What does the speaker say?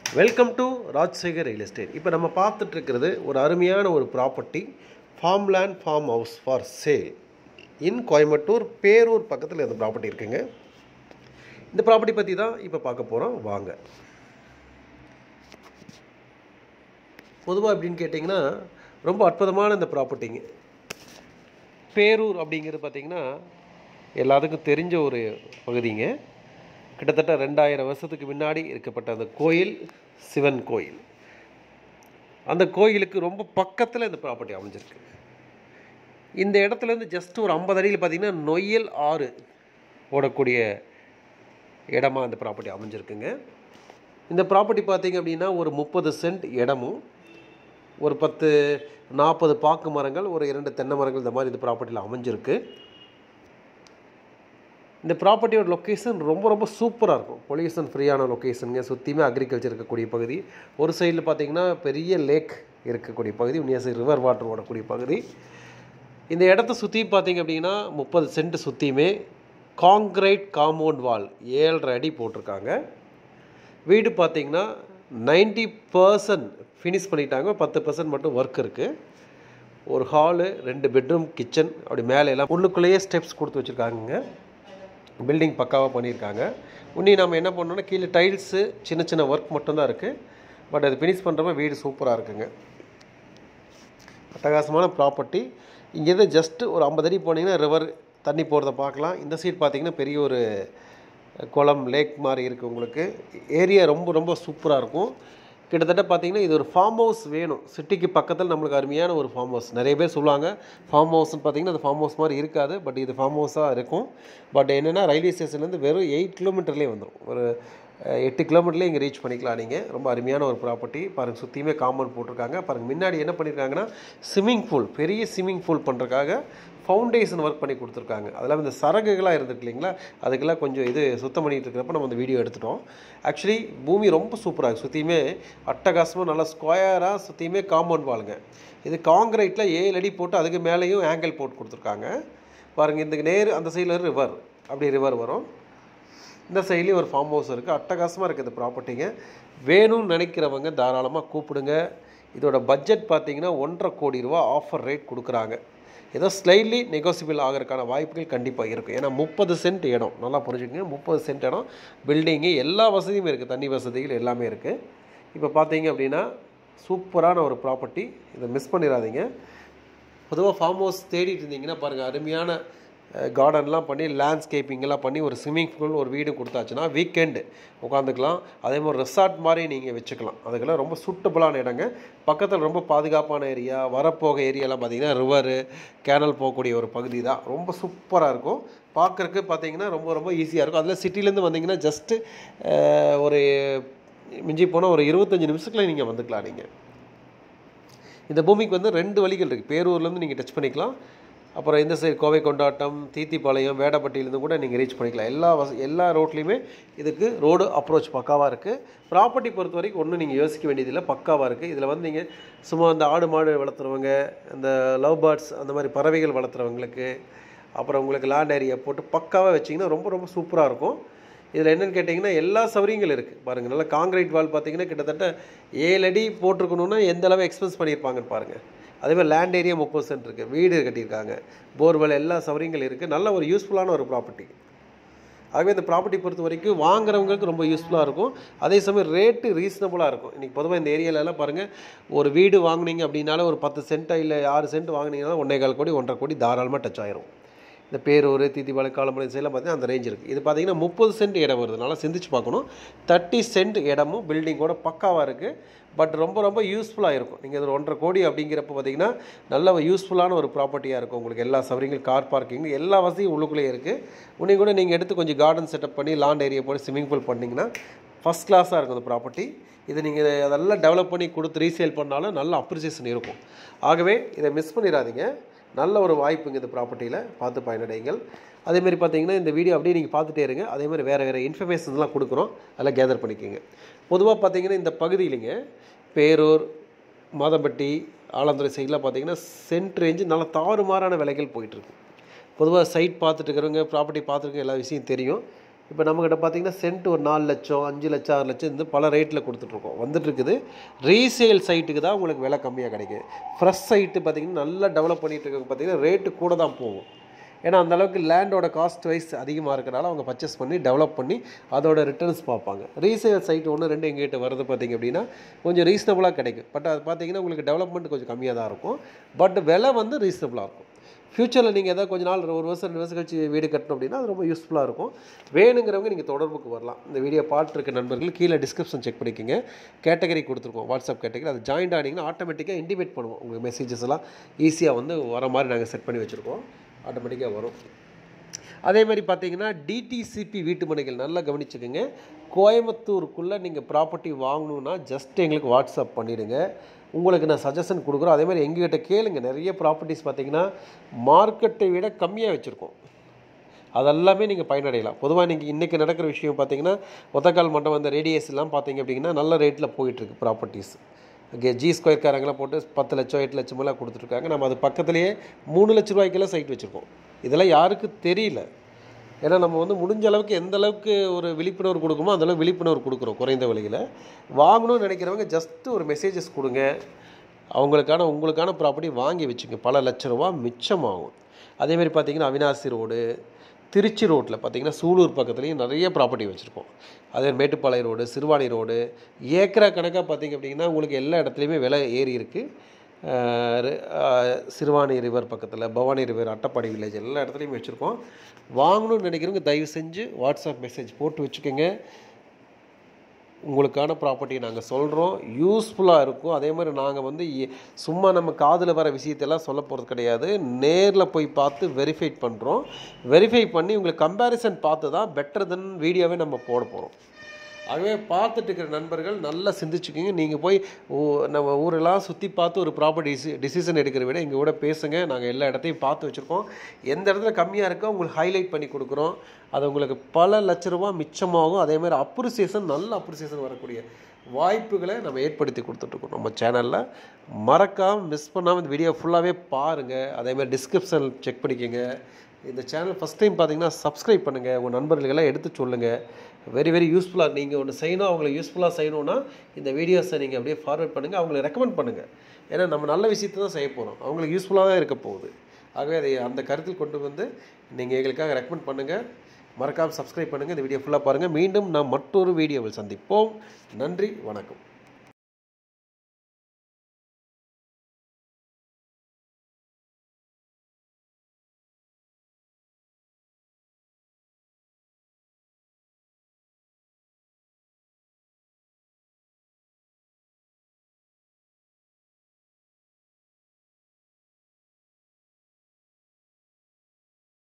welcome to Rajsekar real estate இப்போ நம்ம பார்த்துட்டு இருக்கிறது ஒரு அருமையான ஒரு property farm land farm house for sale in Coimbatore Perur பக்கத்தில் இந்த ப்ராப்பர்ட்டி இருக்குங்க இந்த ப்ராப்பர்ட்டி பற்றி தான் இப்போ பார்க்க போகிறோம் வாங்க பொதுவாக எப்படின்னு கேட்டிங்கன்னா ரொம்ப அற்புதமான இந்த ப்ராப்பர்ட்டிங்க பேரூர் அப்படிங்கிறது பார்த்திங்கன்னா எல்லாத்துக்கும் தெரிஞ்ச ஒரு பகுதிங்க கிட்டத்தட்ட ரெண்டாயிரம் வருஷத்துக்கு முன்னாடி இருக்கப்பட்ட அந்த கோயில் சிவன் கோயில் அந்த கோயிலுக்கு ரொம்ப பக்கத்தில் இந்த ப்ராப்பர்ட்டி அமைஞ்சிருக்கு இந்த இடத்துலேருந்து ஜஸ்ட் ஒரு ஐம்பது அடியில் பார்த்திங்கன்னா நொய்யல் ஆறு ஓடக்கூடிய இடமா அந்த ப்ராப்பர்ட்டி அமைஞ்சிருக்குங்க இந்த ப்ராப்பர்ட்டி பார்த்திங்க அப்படின்னா ஒரு முப்பது சென்ட் இடமும் ஒரு பத்து நாற்பது பாக்கு மரங்கள் ஒரு இரண்டு தென்னை மரங்கள் இந்த மாதிரி இந்த ப்ராப்பர்ட்டியில் அமைஞ்சிருக்கு இந்த ப்ராப்பர்ட்டியோட லொக்கேஷன் ரொம்ப ரொம்ப சூப்பராக இருக்கும் பொல்யூஷன் ஃப்ரீயான லொக்கேஷனுங்க சுற்றியுமே அக்ரிகல்ச்சர் இருக்கக்கூடிய பகுதி ஒரு சைடில் பார்த்தீங்கன்னா பெரிய லேக் இருக்கக்கூடிய பகுதி இன்னிய சைடு ரிவர் வாட்டர் ஓடக்கூடிய பகுதி இந்த இடத்த சுற்றி பார்த்தீங்க அப்படின்னா முப்பது சென்ட் சுற்றியுமே காங்க்ரைட் காம்பவுண்ட் வால் ஏழரை அடி போட்டிருக்காங்க வீடு பார்த்தீங்கன்னா நைன்டி பர்சன்ட் ஃபினிஷ் பண்ணிட்டாங்க பத்து பர்சன்ட் மட்டும் ஒர்க் இருக்குது ஒரு ஹாலு ரெண்டு பெட்ரூம் கிச்சன் அப்படி மேலே எல்லாம் உள்ளுக்குள்ளேயே ஸ்டெப்ஸ் கொடுத்து வச்சுருக்காங்க பில்டிங் பக்காவாக பண்ணியிருக்காங்க உன்னி நம்ம என்ன பண்ணோம்னா கீழே டைல்ஸு சின்ன சின்ன ஒர்க் மட்டும்தான் இருக்குது பட் அது ஃபினிஷ் பண்ணுறப்ப வீடு சூப்பராக இருக்குங்க அட்டகாசமான ப்ராப்பர்ட்டி இங்கேருந்து ஜஸ்ட்டு ஒரு ஐம்பது அடி போனீங்கன்னா ரிவர் தண்ணி போகிறத பார்க்கலாம் இந்த சைடு பார்த்தீங்கன்னா பெரிய ஒரு குளம் லேக் மாதிரி இருக்குது உங்களுக்கு ஏரியா ரொம்ப ரொம்ப சூப்பராக இருக்கும் கிட்டத்தட்ட பார்த்தீங்கன்னா இது ஒரு ஃபார்ம் ஹவுஸ் வேணும் சிட்டிக்கு பக்கத்தில் நம்மளுக்கு அருமையான ஒரு ஃபார்ம் ஹவுஸ் நிறைய பேர் சொல்லுவாங்க ஃபார்ம் ஹவுஸ்னு பார்த்தீங்கன்னா அது ஃபார்ம் ஹவுஸ் மாதிரி இருக்காது பட் இது ஃபார்ம் ஹவுஸாக இருக்கும் பட் என்னென்னா ரயில்வே ஸ்டேஷன்லேருந்து வெறும் எயிட் கிலோமீட்டர்லேயே வந்துடும் ஒரு அஹ், எட்டு கிலோமீட்டர்லேயே இங்கே ரீச் பண்ணிக்கலாம் நீங்கள் ரொம்ப அருமையான ஒரு ப்ராப்பர்ட்டி பாருங்கள் சுற்றியுமே காம்பவுண்ட் போட்டிருக்காங்க பாருங்கள் முன்னாடி என்ன பண்ணியிருக்காங்கன்னா ஸ்விம்மிங் பூல் பெரிய ஸ்விம்மிங் பூல் பண்ணுறதுக்காக ஃபவுண்டேஷன் ஒர்க் பண்ணி கொடுத்துருக்காங்க அதெல்லாம் இந்த சரகுகளாக இருந்துருக்கு இல்லைங்களா அதுக்கெல்லாம் கொஞ்சம் இது சுத்தம் பண்ணிட்டு இருக்கிறப்ப நம்ம இந்த வீடியோ எடுத்துட்டோம் ஆக்சுவலி பூமி ரொம்ப சூப்பராக இருக்குது சுற்றியுமே அட்டகாசமாக நல்லா ஸ்கொயராக சுற்றியுமே காம்பவுண்ட் வாளுங்க இது காங்கிரீட்டில் ஏழு அடி போட்டு அதுக்கு மேலேயும் ஆங்கிள் போட்டு கொடுத்துருக்காங்க பாருங்கள் இந்த நேர் அந்த சைடில் ரிவர் அப்படி ரிவர் வரும் இந்த சைட்லேயும் ஒரு ஃபார்ம் ஹவுஸ் இருக்குது அட்டகாசமாக இருக்குது இந்த ப்ராப்பர்ட்டிங்க வேணும்னு நினைக்கிறவங்க தாராளமாக கூப்பிடுங்க இதோட பட்ஜெட் பார்த்தீங்கன்னா ஒன்றரை கோடி ரூபா ஆஃபர் ரேட் கொடுக்குறாங்க ஏதோ ஸ்லைட்லி நெகோசியபிள் ஆகிறதுக்கான வாய்ப்புகள் கண்டிப்பாக இருக்கும் ஏன்னா முப்பது சென்ட் இடம் நல்லா புரிஞ்சுக்கங்க முப்பது சென்ட் இடம் பில்டிங்கு எல்லா வசதியுமே இருக்குது தண்ணி வசதிகள் எல்லாமே இருக்குது இப்போ பார்த்தீங்க அப்படின்னா சூப்பரான ஒரு ப்ராப்பர்ட்டி இதை மிஸ் பண்ணிடாதீங்க பொதுவாக ஃபார்ம் ஹவுஸ் தேடிட்டு இருந்தீங்கன்னா பாருங்கள் அருமையான கார்டன்லாம் பண்ணி லேண்ட்ஸ்கேப்பிங்கெல்லாம் பண்ணி ஒரு ஸ்விம்மிங் பூல் ஒரு வீடு கொடுத்தாச்சுன்னா வீக்கெண்டு உட்காந்துக்கலாம் அதே மாதிரி ரெசார்ட் மாதிரி நீங்கள் வச்சுக்கலாம் அதுக்கெல்லாம் ரொம்ப சூட்டபுளான இடங்க பக்கத்தில் ரொம்ப பாதுகாப்பான ஏரியா வரப்போக ஏரியாலாம் பார்த்தீங்கன்னா ரிவரு கேனல் போகக்கூடிய ஒரு பகுதி தான் ரொம்ப சூப்பராக இருக்கும் பார்க்குறக்கு பார்த்தீங்கன்னா ரொம்ப ரொம்ப ஈஸியாக இருக்கும் அதில் சிட்டிலேருந்து வந்தீங்கன்னா ஜஸ்ட்டு ஒரு மிஞ்சி போனால் ஒரு இருபத்தஞ்சி நிமிஷத்தில் நீங்கள் வந்துக்கலாம் நீங்கள் இந்த பூமிக்கு வந்து ரெண்டு வழிகள் இருக்குது பேரூர்லேருந்து நீங்கள் டச் பண்ணிக்கலாம் அப்புறம் இந்த சைடு கோவை கொண்டாட்டம் தீத்திப்பாளையம் வேடப்பட்டியிலேருந்து கூட நீங்கள் ரீச் பண்ணிக்கலாம் எல்லா வச எல்லா ரோட்லேயுமே இதுக்கு ரோடு அப்ரோச் பக்காவாக இருக்குது ப்ராப்பர்ட்டி பொறுத்த வரைக்கும் ஒன்றும் நீங்கள் யோசிக்க வேண்டியதில்லை பக்காவாக இருக்குது இதில் வந்து நீங்கள் சும்மா இந்த ஆடு மாடு வளர்த்துறவங்க இந்த லவ் பேர்ட்ஸ் அந்த மாதிரி பறவைகள் வளர்த்துறவங்களுக்கு அப்புறம் உங்களுக்கு லேண்ட் ஏரியா போட்டு பக்காவாக வச்சிங்கன்னா ரொம்ப ரொம்ப சூப்பராக இருக்கும் இதில் என்னென்னு கேட்டிங்கன்னா எல்லா சௌகரியங்களும் இருக்குது பாருங்கள் நல்லா காங்கிரீட் வால் பார்த்தீங்கன்னா கிட்டத்தட்ட ஏழு அடி போட்டிருக்கணுன்னா எந்த அளவு எக்ஸ்பென்ஸ் பண்ணியிருப்பாங்கன்னு பாருங்கள் அதே மாதிரி லேண்ட் ஏரியா முப்பது சென்ட் இருக்குது வீடு கட்டியிருக்காங்க போர்வெல் எல்லா சௌகரியங்கள் இருக்குது நல்ல ஒரு யூஸ்ஃபுல்லான ஒரு ப்ராப்பர்ட்டி ஆகவே இந்த ப்ராப்பர்ட்டி பொறுத்த வரைக்கும் வாங்குறவங்களுக்கு ரொம்ப யூஸ்ஃபுல்லாக இருக்கும் அதே சமயம் ரேட்டு ரீசனபுளாக இருக்கும் இன்றைக்கி பொதுவாக இந்த ஏரியாலலாம் பாருங்கள் ஒரு வீடு வாங்குனீங்க அப்படின்னால ஒரு பத்து சென்ட்டா இல்லை ஆறு சென்ட் வாங்குனீங்கன்னா ஒன்றே கால் கோடி ஒன்றரை கோடி தாராளமாக டச் ஆயிரும் இந்த பேரூர் தீத்திபாளையம் காலம்பரம் சைடில் பார்த்தீங்கன்னா அந்த ரேஞ்ச் இருக்குது இது பார்த்தீங்கன்னா முப்பது சென்ட் இடம் வருதுனால சிந்திச்சு பார்க்கணும் தேர்ட்டி சென்ட் இடமும் பில்டிங்கோட பக்காவாக இருக்குது பட் ரொம்ப ரொம்ப யூஸ்ஃபுல்லாக இருக்கும் நீங்கள் இது ஒன்றரை கோடி அப்படிங்கிறப்ப பார்த்தீங்கன்னா நல்ல யூஸ்ஃபுல்லான ஒரு ப்ராப்பர்ட்டியாக இருக்கும் உங்களுக்கு எல்லா சௌகரியங்கள் கார் பார்க்கிங் எல்லா வசதியும் உள்ளுக்குள்ளேயே இருக்குது உன்னை கூட நீங்கள் எடுத்து கொஞ்சம் கார்டன் செட்டப் பண்ணி லாண்ட் ஏரியா போட்டு ஸ்விம்மிங் பூல் பண்ணிங்கன்னா ஃபஸ்ட் கிளாஸாக இருக்கும் அந்த ப்ராப்பர்ட்டி இது நீங்கள் அதெல்லாம் டெவலப் பண்ணி கொடுத்து ரீசேல் பண்ணாலும் நல்ல அப்ரிசியேஷன் இருக்கும் ஆகவே இதை மிஸ் பண்ணிடாதீங்க நல்ல ஒரு வாய்ப்புங்க இந்த ப்ராப்பர்ட்டியில் பார்த்து பயனடைங்கள் அதேமாதிரி பார்த்தீங்கன்னா இந்த வீடியோ அப்படியே நீங்கள் பார்த்துட்டே இருங்க அதே மாதிரி வேறு வேறு இன்ஃபர்மேஷன்ஸ்லாம் கொடுக்குறோம் அதெல்லாம் கேதர் பண்ணிக்கோங்க பொதுவாக பார்த்தீங்கன்னா இந்த பகுதியிலிங்க பேரூர் மாதம்பட்டி ஆலந்துறை சைடெலாம் பார்த்தீங்கன்னா சென்ட் ரேஞ்சு நல்ல தாறுமாறான விலைகள் போயிட்டுருக்கு பொதுவாக சைட் பார்த்துட்டு இருக்கிறவங்க ப்ராப்பர்ட்டி பார்த்துருக்க எல்லா விஷயம் தெரியும் இப்போ நம்மக்கிட்ட பார்த்தீங்கன்னா சென்ட் ஒரு நாலு லட்சம் அஞ்சு லட்சம் ஆறு லட்சம் இந்த பல ரேட்டில் கொடுத்துட்ருக்கோம் வந்துட்டு இருக்குது ரீசேல் சைட்டுக்கு தான் உங்களுக்கு விலை கம்மியாக கிடைக்குது ஃப்ரெஷ் சைட்டு பார்த்தீங்கன்னா நல்லா டெவலப் பண்ணிட்டு இருக்க பார்த்தீங்கன்னா ரேட்டு கூட தான் போகும் ஏன்னா அந்த அளவுக்கு லேண்டோட காஸ்ட் வைஸ் அதிகமாக இருக்கிறனால அவங்க பர்ச்சேஸ் பண்ணி டெவலப் பண்ணி அதோட ரிட்டர்ன்ஸ் பார்ப்பாங்க ரீசேல் சைட் ஒன்று ரெண்டு எங்ககிட்ட வருது பார்த்தீங்க அப்படின்னா கொஞ்சம் ரீசனபுளாக கிடைக்கும் பட் அது பார்த்தீங்கன்னா உங்களுக்கு டெவலப்மெண்ட் கொஞ்சம் கம்மியாக தான் இருக்கும் பட் விலை வந்து ரீசனபுளாக இருக்கும் ஃப்யூச்சரில் நீங்கள் எதாவது கொஞ்ச நாள் ஒரு வருஷம் ரெண்டு வருஷம் கழிச்சு வீடு கட்டணும் அப்படின்னா அது ரொம்ப யூஸ்ஃபுல்லாக இருக்கும் வேணுங்கிறவங்க நீங்கள் தொடர்புக்கு வரலாம் இந்த வீடியோ பார்த்துருக்க நண்பர்கள் கீழே டிஸ்கிரிப்ஷன் செக் பண்ணிக்கோங்க கேட்டகரி கொடுத்துருக்கோம் வாட்ஸ்அப் கேட்டகரி அது ஜாயின் ஆனிங்கன்னா ஆட்டோமேட்டிக்காக இன்டிமேட் பண்ணுவோம் உங்கள் மெசேஜஸ் எல்லாம் ஈஸியாக வந்து வர மாதிரி நாங்கள் செட் பண்ணி வச்சுருக்கோம் ஆட்டோமேட்டிக்காக வரும் அதே மாதிரி பார்த்தீங்கன்னா டிடிசிபி வீட்டு மனைகள் நல்லா கவனிச்சுக்கோங்க கோயம்புத்தூருக்குள்ளே நீங்கள் ப்ராப்பர்ட்டி வாங்கணுன்னா ஜஸ்ட் எங்களுக்கு வாட்ஸ்அப் பண்ணிவிடுங்க உங்களுக்கு நான் சஜஷன் கொடுக்குறோம் அதே மாதிரி எங்ககிட்ட கேளுங்க நிறைய ப்ராப்பர்ட்டிஸ் பார்த்தீங்கன்னா மார்க்கெட்டை விட கம்மியாக வச்சுருக்கோம் அதெல்லாமே நீங்கள் பயனடையலாம் பொதுவாக நீங்கள் இன்றைக்கி நடக்கிற விஷயம் பார்த்தீங்கன்னா ஒத்தக்கால் மண்டபம் அந்த ரேடியஸ்லாம் பார்த்தீங்க அப்படின்னா நல்ல ரேட்டில் போயிட்டுருக்கு ப்ராப்பர்ட்டிஸ் ஓகே ஜி ஸ்கொயர் காரங்களாம் போட்டு பத்து லட்சம் எட்டு லட்சமெல்லாம் கொடுத்துட்ருக்காங்க நம்ம அது பக்கத்துலேயே மூணு லட்ச ரூபாய்க்கெல்லாம் சைட் வச்சுருக்கோம் இதெல்லாம் யாருக்கு தெரியல ஏன்னா நம்ம வந்து முடிஞ்ச அளவுக்கு எந்த அளவுக்கு ஒரு விழிப்புணர்வு கொடுக்குமோ அந்த அளவுக்கு விழிப்புணர்வு கொடுக்குறோம் குறைந்த விலையில் வாங்கணும்னு நினைக்கிறவங்க ஜஸ்ட்டு ஒரு மெசேஜஸ் கொடுங்க அவங்களுக்கான உங்களுக்கான ப்ராப்பர்ட்டி வாங்கி வச்சுங்க பல லட்ச ரூபா மிச்சமாகும் அதேமாதிரி பார்த்தீங்கன்னா அவினாசி ரோடு திருச்சி ரோட்டில் பார்த்தீங்கன்னா சூலூர் பக்கத்துலேயும் நிறைய ப்ராப்பர்ட்டி வச்சுருக்கோம் அதே மேட்டுப்பாளைய ரோடு சிறுவாணி ரோடு ஏக்கரா கணக்காக பார்த்தீங்க அப்படின்னா உங்களுக்கு எல்லா இடத்துலையுமே விலை ஏறி இருக்குது சிறுவாணி ரிவர் பக்கத்தில் பவானி ரிவர் அட்டப்பாடி வில்லேஜ் எல்லா இடத்துலையும் வச்சுருக்கோம் வாங்கணும்னு நினைக்கிறவங்க தயவு செஞ்சு வாட்ஸ்அப் மெசேஜ் போட்டு வச்சுக்கோங்க உங்களுக்கான ப்ராப்பர்ட்டி நாங்கள் சொல்கிறோம் யூஸ்ஃபுல்லாக இருக்கும் அதே மாதிரி நாங்கள் வந்து எ- சும்மா நம்ம காதில் வர விஷயத்தெல்லாம் சொல்ல போகிறது கிடையாது நேரில் போய் பார்த்து வெரிஃபை பண்ணுறோம் வெரிஃபை பண்ணி உங்களுக்கு கம்பேரிசன் பார்த்து தான் பெட்டர் தென் வீடியோவே நம்ம போட போகிறோம் ஆகவே பார்த்துட்டு இருக்கிற நண்பர்கள் நல்லா சிந்திச்சுக்கிங்க நீங்கள் போய் ஊ- நம்ம ஊரெல்லாம் சுற்றி பார்த்து ஒரு ப்ராப்பர்ட்டி டிசி டிசிஷன் எடுக்கிற விட எங்கள் கூட பேசுங்க நாங்கள் எல்லா இடத்தையும் பார்த்து வச்சுருக்கோம் எந்த இடத்துல கம்மியாக இருக்கோ உங்களுக்கு ஹைலைட் பண்ணி கொடுக்குறோம் அது உங்களுக்கு பல லட்ச ரூபா மிச்சமாகும் அதே மாதிரி அப்ரிசியேஷன் நல்ல அப்ரிசியேஷன் வரக்கூடிய வாய்ப்புகளை நம்ம ஏற்படுத்தி கொடுத்துட்ருக்கோம் நம்ம சேனலில் மறக்காமல் மிஸ் பண்ணாமல் இந்த வீடியோ ஃபுல்லாகவே பாருங்கள் அதேமாதிரி டிஸ்கிரிப்ஷன் செக் பண்ணிக்கோங்க இந்த சேனல் ஃபஸ்ட் டைம் பார்த்தீங்கன்னா சப்ஸ்கிரைப் பண்ணுங்கள் உங்கள் நண்பர்களுக்கெல்லாம் எடுத்து சொல்லுங்கள் வெரி வெரி யூஸ்ஃபுல்லாக நீங்கள் ஒன்று செய்யணும் அவங்களுக்கு யூஸ்ஃபுல்லாக செய்யணும்னா இந்த வீடியோஸை நீங்கள் அப்படியே ஃபார்வர்ட் பண்ணுங்கள் அவங்களை ரெக்கமெண்ட் பண்ணுங்கள் ஏன்னா நம்ம நல்ல விஷயத்தை தான் செய்ய போகிறோம் அவங்களுக்கு யூஸ்ஃபுல்லாக தான் இருக்க போகுது ஆகவே அதை அந்த கருத்தில் கொண்டு வந்து நீங்கள் எங்களுக்காக ரெக்கமெண்ட் பண்ணுங்கள் மறக்காமல் சப்ஸ்கிரைப் பண்ணுங்கள் இந்த வீடியோ ஃபுல்லாக பாருங்கள் மீண்டும் நாம் மற்றொரு வீடியோவில் சந்திப்போம் நன்றி வணக்கம்